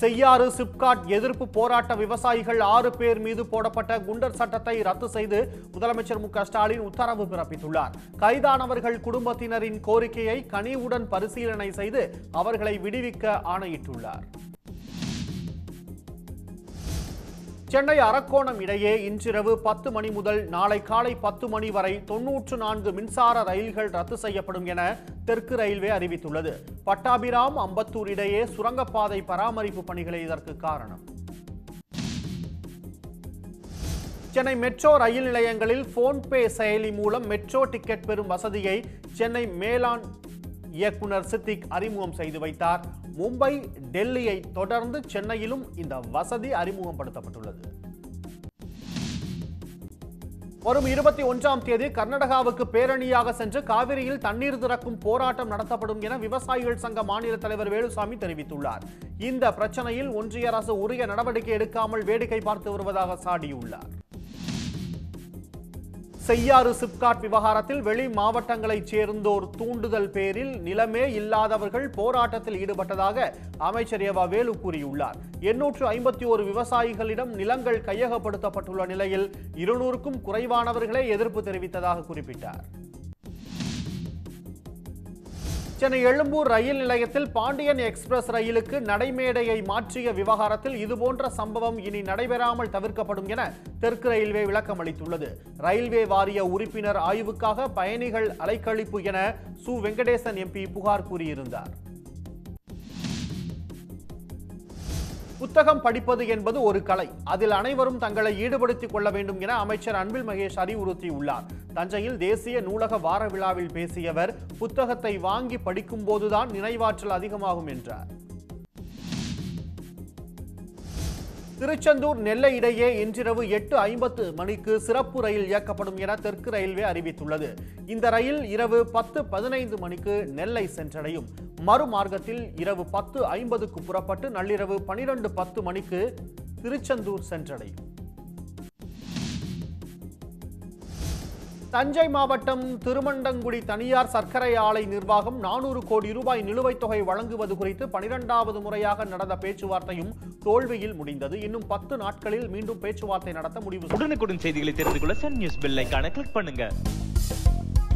செய்யாறு சிப்காட் எதிர்ப்பு போராட்ட விவசாயிகள் ஆறு பேர் மீது போடப்பட்ட குண்டர் சட்டத்தை ரத்து செய்து முதலமைச்சர் மு க ஸ்டாலின் உத்தரவு பிறப்பித்துள்ளார் கைதானவர்கள் குடும்பத்தினரின் கோரிக்கையை கனிவுடன் பரிசீலனை செய்து அவர்களை விடுவிக்க ஆணையிட்டுள்ளார் சென்னை அரக்கோணம் இடையே இன்றிரவு பத்து மணி முதல் நாளை காலை பத்து மணி வரை தொன்னூற்று நான்கு மின்சார ரயில்கள் ரத்து செய்யப்படும் என தெற்கு ரயில்வே அறிவித்துள்ளது பட்டாபிராம் அம்பத்தூர் இடையே சுரங்கப்பாதை பராமரிப்பு பணிகளே இதற்கு காரணம் சென்னை மெட்ரோ ரயில் நிலையங்களில் போன்பே செயலி மூலம் மெட்ரோ டிக்கெட் பெறும் வசதியை சென்னை மேலாண் இயக்குனர் சித்திக் அறிமுகம் செய்து வைத்தார் மும்பை டெல்லியை தொடர்ந்து சென்னையிலும் இந்த வசதி அறிமுகப்படுத்தப்பட்டுள்ளது வரும் இருபத்தி ஒன்றாம் தேதி கர்நாடகாவுக்கு பேரணியாக சென்று காவிரியில் தண்ணீர் திறக்கும் போராட்டம் நடத்தப்படும் என விவசாயிகள் சங்க மாநில தலைவர் வேலுசாமி தெரிவித்துள்ளார் இந்த பிரச்சனையில் ஒன்றிய அரசு உரிய நடவடிக்கை எடுக்காமல் வேடிக்கை பார்த்து வருவதாக சாடியுள்ளார் செய்யாறு சிப்காட் விவகாரத்தில் வெளி மாவட்டங்களைச் சேர்ந்தோர் தூண்டுதல் பேரில் நிலமே இல்லாதவர்கள் போராட்டத்தில் ஈடுபட்டதாக அமைச்சர் ஏவா வேலு கூறியுள்ளார் எண்ணூற்று ஐம்பத்தி ஒரு விவசாயிகளிடம் நிலங்கள் கையகப்படுத்தப்பட்டுள்ள நிலையில் இருநூறுக்கும் குறைவானவர்களே எதிர்ப்பு தெரிவித்ததாக குறிப்பிட்டார் சென்னை எழும்பூர் ரயில் நிலையத்தில் பாண்டியன் எக்ஸ்பிரஸ் ரயிலுக்கு நடைமேடையை மாற்றிய விவகாரத்தில் இதுபோன்ற சம்பவம் இனி நடைபெறாமல் தவிர்க்கப்படும் என தெற்கு ரயில்வே விளக்கம் அளித்துள்ளது ரயில்வே வாரிய உறுப்பினர் ஆய்வுக்காக பயணிகள் அலைக்கழிப்பு என சு வெங்கடேசன் எம்பி புகார் கூறியிருந்தார் புத்தகம் படிப்பது என்பது ஒரு கலை அதில் அனைவரும் தங்களை ஈடுபடுத்திக் கொள்ள வேண்டும் என அமைச்சர் அன்பில் மகேஷ் அறிவுறுத்தியுள்ளார் தஞ்சையில் தேசிய நூலக வார விழாவில் பேசியவர் புத்தகத்தை வாங்கி படிக்கும் போதுதான் நினைவாற்றல் அதிகமாகும் என்றார் திருச்செந்தூர் நெல்லை இடையே இன்றிரவு எட்டு ஐம்பத்து மணிக்கு சிறப்பு ரயில் இயக்கப்படும் என தெற்கு ரயில்வே அறிவித்துள்ளது இந்த ரயில் இரவு பத்து பதினைந்து மணிக்கு நெல்லை சென்றடையும் மறுமார்க்கத்தில் இரவு பத்து ஐம்பதுக்கு புறப்பட்டு நள்ளிரவு பனிரெண்டு பத்து மணிக்கு திருச்செந்தூர் சென்றடையும் தஞ்சை மாவட்டம் திருமண்டங்குடி தனியார் சர்க்கரை ஆலை நிர்வாகம் நானூறு கோடி ரூபாய் நிலுவைத் தொகை வழங்குவது குறித்து பனிரெண்டாவது முறையாக நடந்த பேச்சுவார்த்தையும் தோல்வியில் முடிந்தது இன்னும் பத்து நாட்களில் மீண்டும் பேச்சுவார்த்தை நடத்த முடிவு உடனுக்குடன் செய்திகளை தெரிந்து கொள்ள சன் நியூஸ் பெல் ஐகானை கிளிக் பண்ணுங்க